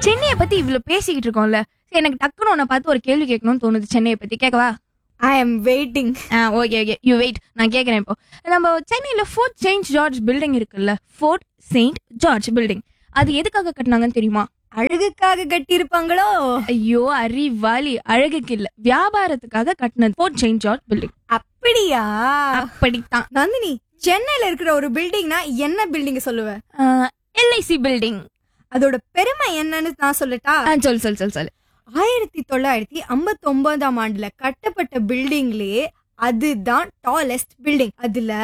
சென்னையை பத்தி இவ்வளவு பேசிக்கிட்டு இருக்கோம்ல சரி, எனக்கு டக்குன்னு உன்னை பார்த்து ஒரு கேள்வி கேட்கணும்னு தோணுது சென்னையை பத்தி கேட்கவா ஐ எம் வெயிட்டிங் ஆ ஓகே ஓகே யூ வெயிட் நான் கேட்கறேன் இப்போ நம்ம சென்னையில ஃபோர்ட் செயின்ட் ஜார்ஜ் பில்டிங் இருக்குல்ல ஃபோர்ட் செயின்ட் ஜார்ஜ் பில்டிங் அது எதுக்காக கட்டினாங்கன்னு தெரியுமா அழகுக்காக கட்டியிருப்பாங்களோ ஐயோ அறிவாளி அழகுக்கு இல்ல வியாபாரத்துக்காக கட்டினது ஃபோர்ட் செயின்ட் ஜார்ஜ் பில்டிங் அப்படியா அப்படித்தான் நந்தினி சென்னையில இருக்கிற ஒரு பில்டிங்னா என்ன பில்டிங் சொல்லுவ எல்ஐசி பில்டிங் அதோட பெருமை என்னன்னு நான் சொல்லட்டா சொல் சொல் சொல் சொல் ஆயிரத்தி தொள்ளாயிரத்தி ஐம்பத்தி ஒன்பதாம் ஆண்டுல கட்டப்பட்ட பில்டிங்லயே அதுதான் டாலஸ்ட் பில்டிங் அதுல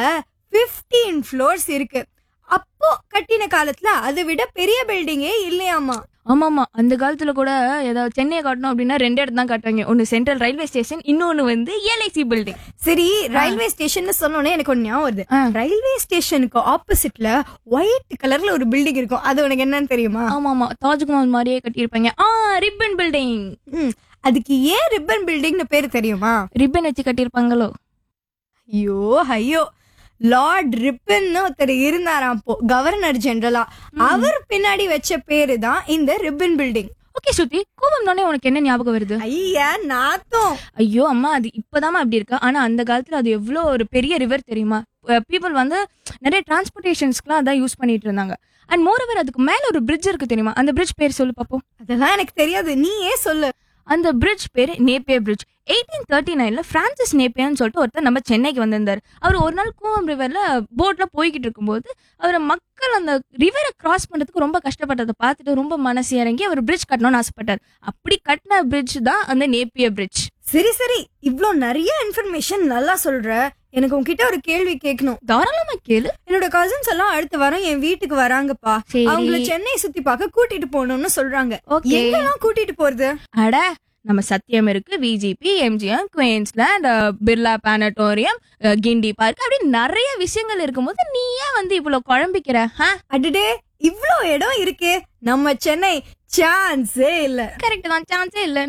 15 ஃப்ளோர்ஸ் இருக்கு அப்போ கட்டின காலத்துல அதை விட பெரிய பில்டிங்கே இல்லையாமா ஆமாமா அந்த காலத்துல கூட ஏதாவது சென்னையை காட்டணும் அப்படின்னா ரெண்டு இடத்து தான் காட்டுவாங்க ஒன்னு சென்ட்ரல் ரயில்வே ஸ்டேஷன் இன்னொன்னு வந்து எல்ஐசி பில்டிங் சரி ரயில்வே ஸ்டேஷன் சொன்னோன்னே எனக்கு ஒண்ணு ஞாபகம் வருது ஆ. ரயில்வே ஸ்டேஷனுக்கு ஆப்போசிட்ல ஒயிட் கலர்ல ஒரு பில்டிங் இருக்கும் அது உனக்கு என்னன்னு தெரியுமா ஆமா ஆமா தாஜ்மஹால் மாதிரியே கட்டியிருப்பாங்க ஆ ரிப்பன் பில்டிங் ம், அதுக்கு ஏன் ரிப்பன் பில்டிங்னு பேரு தெரியுமா ரிப்பன் வச்சு கட்டியிருப்பாங்களோ ஐயோ ஐயோ லார்ட் ரிப்பன் ஒருத்தர் இருந்தாராம் அப்போ கவர்னர் ஜெனரலா அவர் பின்னாடி வச்ச பேரு தான் இந்த ரிப்பன் பில்டிங் ஓகே ஸ்ருதி கோபம்னோடனே உனக்கு என்ன ஞாபகம் வருது ஐயா நாத்தம் ஐயோ அம்மா அது இப்பதாம்மா அப்படி இருக்கு ஆனா அந்த காலத்துல அது எவ்வளோ ஒரு பெரிய ரிவர் தெரியுமா பீப்புள் வந்து நிறைய டிரான்ஸ்போர்ட்டேஷன்ஸ்க்குலாம் அதான் யூஸ் பண்ணிட்டு இருந்தாங்க அண்ட் மோரோவர் அதுக்கு மேல ஒரு பிரிட்ஜ் இருக்கு தெரியுமா அந்த பிரிட்ஜ் பேர் சொல்லு பாப்போம் அதெல்லாம் எனக்கு தெரியாது நீ ஏன் சொல்லு அந்த பிரிட்ஜ் பேரு நேப்பியர் பிரிட்ஜ் எயிட்டீன் தேர்ட்டி நைன்ல பிரான்சிஸ் நேப்பியர்னு சொல்லிட்டு ஒருத்தர் நம்ம சென்னைக்கு வந்திருந்தார் அவர் ஒரு நாள் கூவம் ரிவர்ல போட்ல போய்கிட்டு இருக்கும்போது அவர் மக்கள் அந்த ரிவரை கிராஸ் பண்றதுக்கு ரொம்ப கஷ்டப்பட்டதை பார்த்துட்டு ரொம்ப மனசு இறங்கி அவர் பிரிட்ஜ் கட்டணும்னு ஆசைப்பட்டார் அப்படி கட்டின பிரிட்ஜ் தான் அந்த நேப்பியர் பிரிட்ஜ் சரி சரி இவ்ளோ நிறைய இன்ஃபர்மேஷன் நல்லா சொல்ற எனக்கு உன்கிட்ட ஒரு கேள்வி கேட்கணும் தாராளமா கேளு என்னோட கசின்ஸ் எல்லாம் அடுத்த வாரம் என் வீட்டுக்கு வராங்கப்பா சரி. அவங்கள சென்னை சுத்தி பார்க்க கூட்டிட்டு போகணும்னு சொல்றாங்க Okay. எங்கெல்லாம் கூட்டிட்டு போறது அட நம்ம சத்தியம் இருக்கு VGP MGM Queensland Birla planetarium Guindy park அப்படி நிறைய விஷயங்கள் இருக்கும்போது நீ ஏன் வந்து இவ்வளவு குழம்பிக்கிற அடடே இவ்ளோ இடம் இருக்கே நம்ம சென்னை சான்ஸே இல்ல கரெக்ட் தான் சான்ஸே இல்ல